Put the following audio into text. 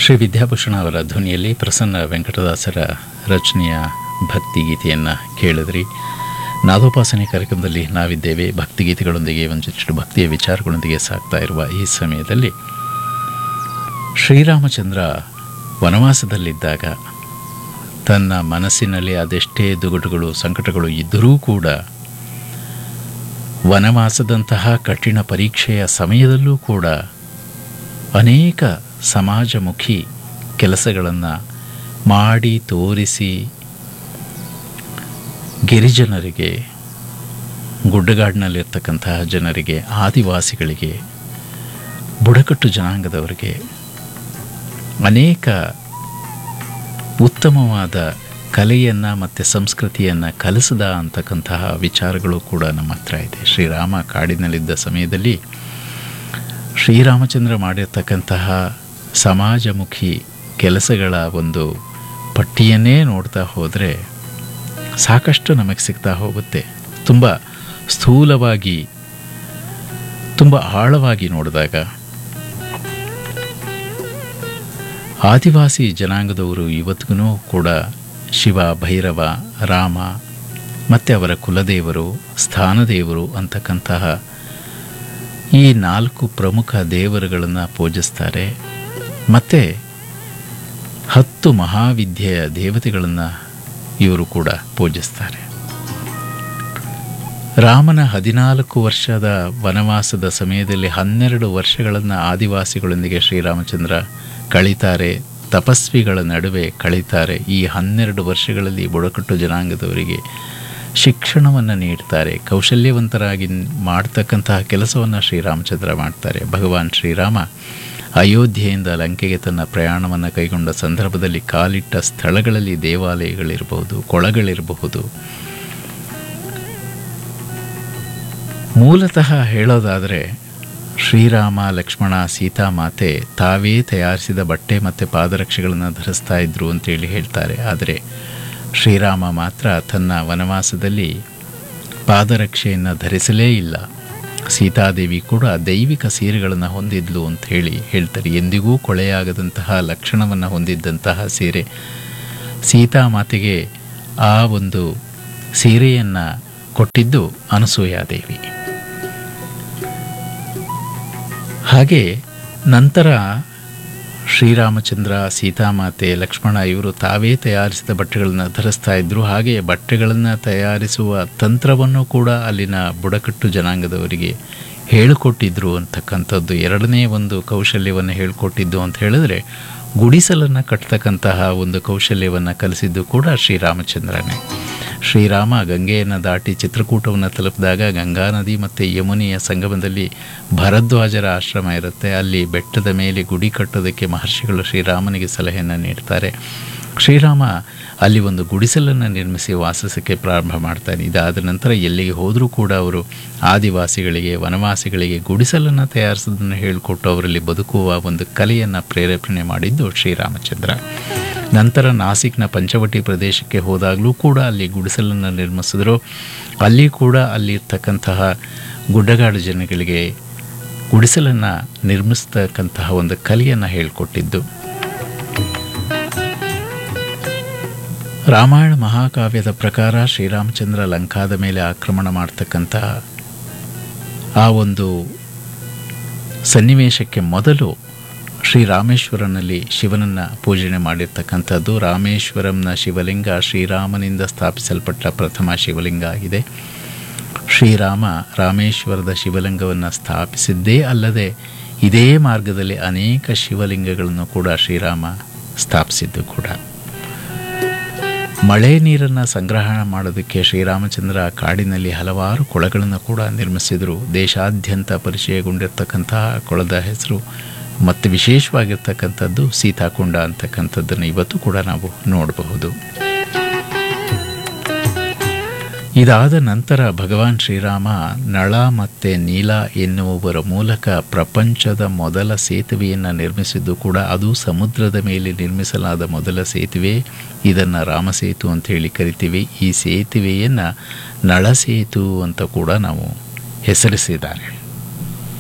ಶ್ರೀ ವಿದ್ಯಾಭೂಷಣ ಅವರ ಧ್ವನಿಯಲ್ಲಿ ಪ್ರಸನ್ನ ವೆಂಕಟದಾಸರ ರಚನೆಯ ಭಕ್ತಿಗೀತೆಯನ್ನು ಕೇಳಿದ್ರಿ ನಾದೋಪಾಸನೆ ಕಾರ್ಯಕ್ರಮದಲ್ಲಿ ನಾವಿದ್ದೇವೆ ಭಕ್ತಿಗೀತೆಗಳೊಂದಿಗೆ ಒಂದಿಷ್ಟು ಭಕ್ತಿಯ ವಿಚಾರಗಳೊಂದಿಗೆ ಸಾಗ್ತಾ ಇರುವ ಈ ಸಮಯದಲ್ಲಿ ಶ್ರೀರಾಮಚಂದ್ರ ವನವಾಸದಲ್ಲಿದ್ದಾಗ ತನ್ನ ಮನಸ್ಸಿನಲ್ಲಿ ಅದೆಷ್ಟೇ ದುಗುಡುಗಳು ಸಂಕಟಗಳು ಇದ್ದರೂ ಕೂಡ ವನವಾಸದಂತಹ ಕಠಿಣ ಪರೀಕ್ಷೆಯ ಸಮಯದಲ್ಲೂ ಕೂಡ ಅನೇಕ ಸಮಾಜಮುಖಿ ಕೆಲಸಗಳನ್ನು ಮಾಡಿ ತೋರಿಸಿ ಗಿರಿಜನರಿಗೆ ಗುಡ್ಡಗಾಡಿನಲ್ಲಿರ್ತಕ್ಕಂತಹ ಜನರಿಗೆ ಆದಿವಾಸಿಗಳಿಗೆ ಬುಡಕಟ್ಟು ಜನಾಂಗದವರಿಗೆ ಅನೇಕ ಉತ್ತಮವಾದ ಕಲೆಯನ್ನು ಮತ್ತು ಸಂಸ್ಕೃತಿಯನ್ನು ಕಲಿಸಿದ ಅಂತಕ್ಕಂತಹ ವಿಚಾರಗಳು ಕೂಡ ನಮ್ಮ ಹತ್ರ ಇದೆ ಶ್ರೀರಾಮ ಕಾಡಿನಲ್ಲಿದ್ದ ಸಮಯದಲ್ಲಿ ಶ್ರೀರಾಮಚಂದ್ರ ಮಾಡಿರ್ತಕ್ಕಂತಹ ಸಮಾಜಮುಖಿ ಕೆಲಸಗಳ ಒಂದು ಪಟ್ಟಿಯನ್ನೇ ನೋಡ್ತಾ ಹೋದರೆ ಸಾಕಷ್ಟು ನಮಗೆ ಸಿಗ್ತಾ ಹೋಗುತ್ತೆ ತುಂಬ ಸ್ಥೂಲವಾಗಿ ತುಂಬ ಆಳವಾಗಿ ನೋಡಿದಾಗ ಆದಿವಾಸಿ ಜನಾಂಗದವರು ಇವತ್ತಿಗೂ ಕೂಡ ಶಿವ ಭೈರವ ರಾಮ ಮತ್ತು ಅವರ ಕುಲದೇವರು ಸ್ಥಾನದೇವರು ಅಂತಕ್ಕಂತಹ ಈ ನಾಲ್ಕು ಪ್ರಮುಖ ದೇವರುಗಳನ್ನು ಪೂಜಿಸ್ತಾರೆ ಮತ್ತು ಹತ್ತು ಮಹಾವಿದ್ಯೆಯ ದೇವತೆಗಳನ್ನು ಇವರು ಕೂಡ ಪೂಜಿಸ್ತಾರೆ ರಾಮನ ಹದಿನಾಲ್ಕು ವರ್ಷದ ವನವಾಸದ ಸಮಯದಲ್ಲಿ ಹನ್ನೆರಡು ವರ್ಷಗಳನ್ನು ಆದಿವಾಸಿಗಳೊಂದಿಗೆ ಶ್ರೀರಾಮಚಂದ್ರ ಕಳೀತಾರೆ ತಪಸ್ವಿಗಳ ನಡುವೆ ಕಳೀತಾರೆ ಈ ಹನ್ನೆರಡು ವರ್ಷಗಳಲ್ಲಿ ಬುಡಕಟ್ಟು ಜನಾಂಗದವರಿಗೆ ಶಿಕ್ಷಣವನ್ನು ನೀಡ್ತಾರೆ ಕೌಶಲ್ಯವಂತರಾಗಿ ಮಾಡ್ತಕ್ಕಂತಹ ಕೆಲಸವನ್ನು ಶ್ರೀರಾಮಚಂದ್ರ ಮಾಡ್ತಾರೆ ಭಗವಾನ್ ಶ್ರೀರಾಮ ಅಯೋಧ್ಯೆಯಿಂದ ಲಂಕೆಗೆ ತನ್ನ ಪ್ರಯಾಣವನ್ನು ಕೈಗೊಂಡ ಸಂದರ್ಭದಲ್ಲಿ ಕಾಲಿಟ್ಟ ಸ್ಥಳಗಳಲ್ಲಿ ದೇವಾಲಯಗಳಿರಬಹುದು ಕೊಳಗಳಿರಬಹುದು ಮೂಲತಃ ಹೇಳೋದಾದರೆ ಶ್ರೀರಾಮ ಲಕ್ಷ್ಮಣ ಸೀತಾಮಾತೆ ತಾವೇ ತಯಾರಿಸಿದ ಬಟ್ಟೆ ಮತ್ತು ಪಾದರಕ್ಷೆಗಳನ್ನು ಧರಿಸ್ತಾ ಇದ್ರು ಅಂತೇಳಿ ಹೇಳ್ತಾರೆ ಆದರೆ ಶ್ರೀರಾಮ ಮಾತ್ರ ತನ್ನ ವನವಾಸದಲ್ಲಿ ಪಾದರಕ್ಷೆಯನ್ನು ಧರಿಸಲೇ ಇಲ್ಲ ಸೀತಾದೇವಿ ಕೂಡ ದೈವಿಕ ಸೀರೆಗಳನ್ನು ಹೊಂದಿದ್ಲು ಅಂತ ಹೇಳಿ ಹೇಳ್ತಾರೆ ಎಂದಿಗೂ ಕೊಳೆಯಾಗದಂತಹ ಲಕ್ಷಣವನ್ನು ಹೊಂದಿದ್ದಂತಹ ಸೀರೆ ಸೀತಾಮಾತೆಗೆ ಆ ಒಂದು ಸೀರೆಯನ್ನು ಕೊಟ್ಟಿದ್ದು ಅನಸೂಯಾದೇವಿ ಹಾಗೆ ನಂತರ ಶ್ರೀರಾಮಚಂದ್ರ ಸೀತಾಮಾತೆ ಲಕ್ಷ್ಮಣ ಇವರು ತಾವೇ ತಯಾರಿಸಿದ ಬಟ್ಟೆಗಳನ್ನು ಧರಿಸ್ತಾ ಇದ್ದರು ಹಾಗೆ ಬಟ್ಟೆಗಳನ್ನು ತಯಾರಿಸುವ ತಂತ್ರವನ್ನು ಕೂಡ ಅಲ್ಲಿನ ಬುಡಕಟ್ಟು ಜನಾಂಗದವರಿಗೆ ಹೇಳಿಕೊಟ್ಟಿದ್ರು ಅಂತಕ್ಕಂಥದ್ದು ಎರಡನೇ ಒಂದು ಕೌಶಲ್ಯವನ್ನು ಹೇಳಿಕೊಟ್ಟಿದ್ದು ಅಂತ ಹೇಳಿದ್ರೆ ಗುಡಿಸಲನ್ನು ಕಟ್ತಕ್ಕಂತಹ ಒಂದು ಕೌಶಲ್ಯವನ್ನು ಕಲಿಸಿದ್ದು ಕೂಡ ಶ್ರೀರಾಮಚಂದ್ರನೇ ಶ್ರೀರಾಮ ಗಂಗೆಯನ್ನು ದಾಟಿ ಚಿತ್ರಕೂಟವನ್ನು ತಲುಪಿದಾಗ ಗಂಗಾ ನದಿ ಮತ್ತು ಯಮುನೆಯ ಸಂಗಮದಲ್ಲಿ ಭರದ್ವಾಜರ ಆಶ್ರಮ ಇರುತ್ತೆ ಅಲ್ಲಿ ಬೆಟ್ಟದ ಮೇಲೆ ಗುಡಿ ಕಟ್ಟೋದಕ್ಕೆ ಮಹರ್ಷಿಗಳು ಶ್ರೀರಾಮನಿಗೆ ಸಲಹೆಯನ್ನು ನೀಡ್ತಾರೆ ಶ್ರೀರಾಮ ಅಲ್ಲಿ ಒಂದು ಗುಡಿಸಲನ್ನು ನಿರ್ಮಿಸಿ ವಾಸಿಸಕ್ಕೆ ಪ್ರಾರಂಭ ಮಾಡ್ತಾನೆ ಇದಾದ ನಂತರ ಎಲ್ಲಿಗೆ ಹೋದರೂ ಕೂಡ ಅವರು ಆದಿವಾಸಿಗಳಿಗೆ ವನವಾಸಿಗಳಿಗೆ ಗುಡಿಸಲನ್ನು ತಯಾರಿಸೋದನ್ನು ಹೇಳಿಕೊಟ್ಟು ಅವರಲ್ಲಿ ಬದುಕುವ ಒಂದು ಕಲೆಯನ್ನು ಪ್ರೇರೇಪಣೆ ಮಾಡಿದ್ದು ಶ್ರೀರಾಮಚಂದ್ರ ನಂತರ ನಾಸಿಕ್ನ ಪಂಚವಟಿ ಪ್ರದೇಶಕ್ಕೆ ಹೋದಾಗಲೂ ಕೂಡ ಅಲ್ಲಿ ಗುಡಿಸಲನ್ನು ನಿರ್ಮಿಸಿದ್ರು ಅಲ್ಲಿ ಕೂಡ ಅಲ್ಲಿರ್ತಕ್ಕಂತಹ ಗುಡ್ಡಗಾಡು ಜನಗಳಿಗೆ ಗುಡಿಸಲನ್ನು ನಿರ್ಮಿಸ್ತಕ್ಕಂತಹ ಒಂದು ಕಲೆಯನ್ನು ಹೇಳಿಕೊಟ್ಟಿದ್ದು ರಾಮಾಯಣ ಮಹಾಕಾವ್ಯದ ಪ್ರಕಾರ ಶ್ರೀರಾಮಚಂದ್ರ ಲಂಕಾದ ಮೇಲೆ ಆಕ್ರಮಣ ಮಾಡ್ತಕ್ಕಂತಹ ಆ ಒಂದು ಸನ್ನಿವೇಶಕ್ಕೆ ಮೊದಲು ಶ್ರೀರಾಮೇಶ್ವರನಲ್ಲಿ ಶಿವನನ್ನು ಪೂಜನೆ ಮಾಡಿರ್ತಕ್ಕಂಥದ್ದು ರಾಮೇಶ್ವರಂನ ಶಿವಲಿಂಗ ಶ್ರೀರಾಮನಿಂದ ಸ್ಥಾಪಿಸಲ್ಪಟ್ಟ ಪ್ರಥಮ ಶಿವಲಿಂಗ ಆಗಿದೆ ಶ್ರೀರಾಮ ರಾಮೇಶ್ವರದ ಶಿವಲಿಂಗವನ್ನು ಸ್ಥಾಪಿಸಿದ್ದೇ ಅಲ್ಲದೆ ಇದೇ ಮಾರ್ಗದಲ್ಲಿ ಅನೇಕ ಶಿವಲಿಂಗಗಳನ್ನು ಕೂಡ ಶ್ರೀರಾಮ ಸ್ಥಾಪಿಸಿದ್ದು ಕೂಡ ಮಳೆ ನೀರನ್ನು ಸಂಗ್ರಹಣ ಮಾಡೋದಕ್ಕೆ ಶ್ರೀರಾಮಚಂದ್ರ ಕಾಡಿನಲ್ಲಿ ಹಲವಾರು ಕೊಳಗಳನ್ನು ಕೂಡ ನಿರ್ಮಿಸಿದರು ದೇಶಾದ್ಯಂತ ಪರಿಚಯಗೊಂಡಿರ್ತಕ್ಕಂತಹ ಕೊಳದ ಹೆಸರು ಮತ್ತು ವಿಶೇಷವಾಗಿರ್ತಕ್ಕಂಥದ್ದು ಸೀತಾಕುಂಡ ಅಂತಕ್ಕಂಥದ್ದನ್ನು ಇವತ್ತು ಕೂಡ ನಾವು ನೋಡಬಹುದು ಇದಾದ ನಂತರ ಭಗವಾನ್ ಶ್ರೀರಾಮ ನಳ ಮತ್ತು ನೀಲ ಎನ್ನುವವರ ಮೂಲಕ ಪ್ರಪಂಚದ ಮೊದಲ ಸೇತುವೆಯನ್ನು ನಿರ್ಮಿಸಿದ್ದು ಕೂಡ ಅದು ಸಮುದ್ರದ ಮೇಲೆ ನಿರ್ಮಿಸಲಾದ ಮೊದಲ ಸೇತುವೆ ಇದನ್ನು ರಾಮಸೇತು ಅಂತ ಹೇಳಿ ಕರಿತೀವಿ ಈ ಸೇತುವೆಯನ್ನು ನಳಸೇತು ಅಂತ ಕೂಡ ನಾವು ಹೆಸರಿಸಿದ್ದಾರೆ